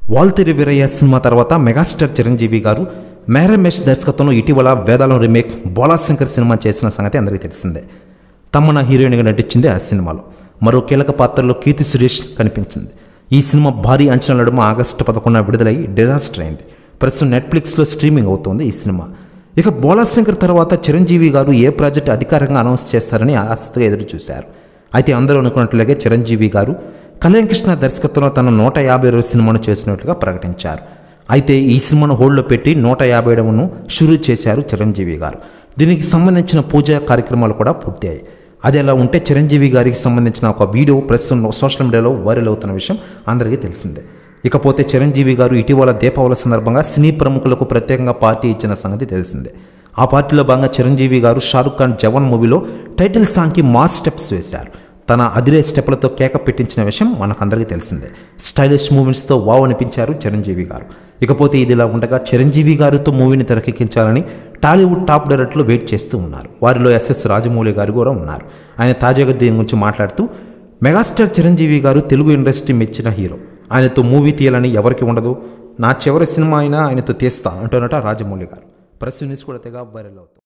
వాల్తెరి Veerayya cinema తర్వాత megastar Chiranjeevi గారు మేరమేష్ దర్శకత్వంలో ఇటీవల వేదాలం రీమేక్ బోలాశంకర్ సినిమా చేసిన సంగతి అందరికీ తెలిసిందే తమ్మన హీరోయిన్గా నటించింది ఆ సినిమాలో మరో కీలక పాత్రలో కీర్తి సురేష్ కనిపించింది ఈ సినిమా భారీ అంచనాల నడుమ ఆగస్టు పదకొండున విడుదలై డిజాస్టర్ అయింది ప్రస్తుతం నెట్ఫ్లిక్స్లో స్ట్రీమింగ్ అవుతోంది ఈ సినిమా ఇక బోలాశంకర్ తర్వాత చిరంజీవి గారు ఏ ప్రాజెక్ట్ అధికారంగా అనౌన్స్ చేస్తారని ఆసక్తిగా ఎదురు చూశారు అయితే అందరూ అనుకున్నట్లుగా చిరంజీవి గారు కళ్యాణ్ కృష్ణ దర్శకత్వంలో తన నూట యాభై రోజు సినిమాను చేసినట్లుగా ప్రకటించారు అయితే ఈ సినిమాను హోల్డ్లో పెట్టి నూట యాభై ఏడవను షురూ చేశారు చిరంజీవి గారు దీనికి సంబంధించిన పూజా కార్యక్రమాలు కూడా పూర్తయ్యాయి అది ఎలా ఉంటే చిరంజీవి గారికి సంబంధించిన ఒక వీడియో ప్రస్తుతం సోషల్ మీడియాలో వైరల్ అవుతున్న విషయం అందరికీ తెలిసిందే ఇకపోతే చిరంజీవి గారు ఇటీవల దీపావళి సందర్భంగా సినీ ప్రముఖులకు ప్రత్యేకంగా పార్టీ ఇచ్చిన సంగతి తెలిసిందే ఆ పార్టీలో భాగంగా చిరంజీవి గారు షారుఖ్ ఖాన్ జవాన్ మూవీలో టైటిల్ సాంగ్కి మాస్ స్టెప్స్ వేశారు తన అదిరే స్టెప్లతో కేక పెట్టించిన విషయం మనకందరికీ తెలిసిందే స్టైలిష్ మూమెంట్స్తో వావ్ అనిపించారు చిరంజీవి గారు ఇకపోతే ఇదిలా ఉండగా చిరంజీవి గారితో మూవీని తెరకెక్కించాలని టాలీవుడ్ టాప్ డైరెక్టర్లు వెయిట్ చేస్తూ ఉన్నారు వారిలో ఎస్ఎస్ రాజమౌళి గారు కూడా ఉన్నారు ఆయన తాజాగా దీని గురించి మాట్లాడుతూ మెగాస్టార్ చిరంజీవి గారు తెలుగు ఇండస్ట్రీ మెచ్చిన హీరో ఆయనతో మూవీ తీయాలని ఎవరికి ఉండదు నా చివరి సినిమా అయినా ఆయనతో తీస్తా అంటున్నట రాజమౌళి గారు ప్రెస్ న్యూస్ కూడా తెగ వైరల్ అవుతుంది